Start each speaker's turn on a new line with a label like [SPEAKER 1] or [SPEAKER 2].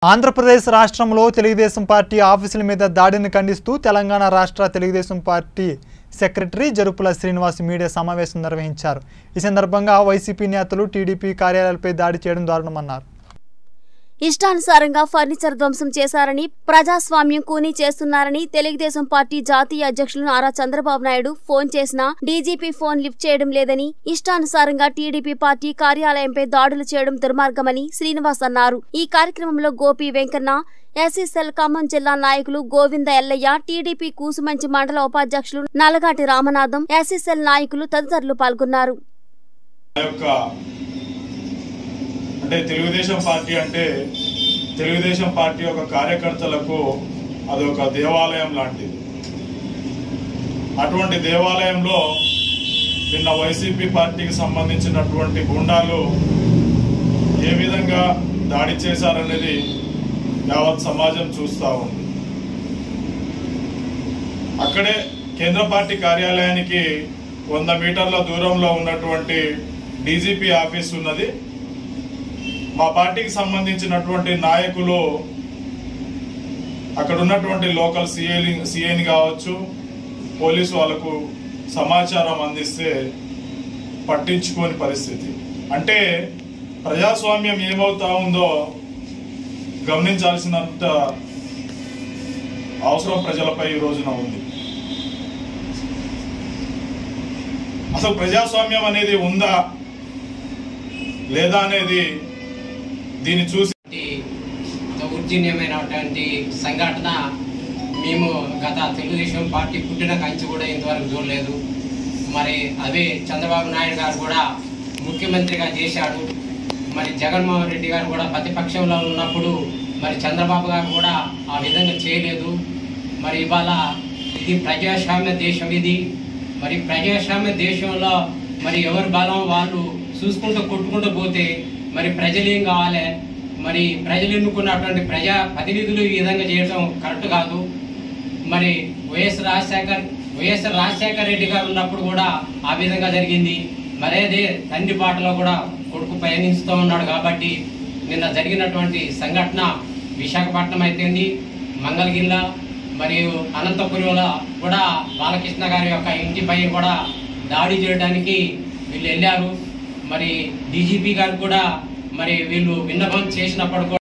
[SPEAKER 1] ఆంధ్రప్రదేశ్ రాష్ట్రంలో తెలుగుదేశం పార్టీ ఆఫీసుల మీద దాడిని ఖండిస్తూ తెలంగాణ రాష్ట్ర Telugu Desam party secretary Jarupula Srinivas media సమావేశం నిర్వహించారు ఈ సందర్భంగా వైసీపీ నేతలు టీడీపీ కార్యాలయాలపై దాడి చేయడం దారుణమన్నారు
[SPEAKER 2] ఇష్టానుసారంగా ఫర్నిచర్ ధ్వంసం చేశారని ప్రజాస్వామ్యం కూనీ చేస్తున్నారని తెలుగుదేశం పార్టీ జాతీయ అధ్యక్షులు నారా చంద్రబాబు నాయుడు ఫోన్ చేసినా డీజీపీ ఫోన్ లిఫ్ట్ చేయడం లేదని ఇష్టానుసారంగా టీడీపీ పార్టీ కార్యాలయంపై దాడులు చేయడం దుర్మార్గమని శ్రీనివాస్ అన్నారు ఈ కార్యక్రమంలో గోపి వెంకన్న ఎస్ఎస్ఎల్ ఖమ్మం జిల్లా నాయకులు గోవింద ఎల్లయ్య టీడీపీ కూసుమంచి మండల ఉపాధ్యక్షులు నలగాటి రామనాథం ఎస్ఎస్ఎల్ నాయకులు తదితరులు పాల్గొన్నారు
[SPEAKER 3] ఆ యొక్క అంటే తెలుగుదేశం పార్టీ అంటే తెలుగుదేశం పార్టీ యొక్క కార్యకర్తలకు అదొక దేవాలయం లాంటిది అటువంటి దేవాలయంలో నిన్న వైసీపీ పార్టీకి సంబంధించినటువంటి గుండాలు ఏ విధంగా దాడి చేశారనేది యావత్ సమాజం చూస్తూ ఉంది అక్కడే కేంద్ర పార్టీ కార్యాలయానికి వంద మీటర్ల దూరంలో ఉన్నటువంటి డీజీపీ ఆఫీస్ ఉన్నది మా పార్టీకి సంబంధించినటువంటి నాయకులు అక్కడ ఉన్నటువంటి లోకల్ సిఐని సిఐని కావచ్చు పోలీసు వాళ్ళకు సమాచారం అందిస్తే పట్టించుకోని పరిస్థితి అంటే ప్రజాస్వామ్యం ఏమవుతా ఉందో గమనించాల్సినంత అవసరం ప్రజలపై ఈ రోజున ఉంది అసలు ప్రజాస్వామ్యం అనేది ఉందా లేదా అనేది దీన్ని చూసి
[SPEAKER 4] దౌర్జన్యమైనటువంటి సంఘటన మేము గత తెలుగుదేశం పార్టీ పుట్టిన కంచి కూడా ఇంతవరకు చూడలేదు మరి అదే చంద్రబాబు నాయుడు గారు కూడా ముఖ్యమంత్రిగా చేశాడు మరి జగన్మోహన్ రెడ్డి గారు కూడా ప్రతిపక్షంలో ఉన్నప్పుడు మరి చంద్రబాబు గారు కూడా ఆ విధంగా చేయలేదు మరి ఇవాళ ఇది ప్రజాస్వామ్య దేశం ఇది మరి ప్రజాస్వామ్య దేశంలో మరి ఎవరి బలం వాళ్ళు చూసుకుంటూ కొట్టుకుంటూ పోతే మరి ప్రజలు ఏం కావాలి మరి ప్రజలు ఎన్నుకున్నటువంటి ప్రజా ప్రతినిధులు ఈ విధంగా చేయడం కరెక్ట్ కాదు మరి వైఎస్ రాజశేఖర్ వైఎస్ రాజశేఖర్ రెడ్డి గారు ఉన్నప్పుడు కూడా ఆ విధంగా జరిగింది మరి అదే తండ్రి బాటలో కూడా కొడుకు పయనిస్తూ ఉన్నాడు కాబట్టి నిన్న జరిగినటువంటి సంఘటన విశాఖపట్నం అయితేంది మంగళగిరిలో మరియు అనంతపురంలో కూడా బాలకృష్ణ గారి యొక్క ఇంటిపై కూడా దాడి చేయడానికి వీళ్ళు వెళ్ళారు మరి డీజీపీ గారు కూడా మరి వీళ్ళు విన్నపం చేసినప్పుడు కూడా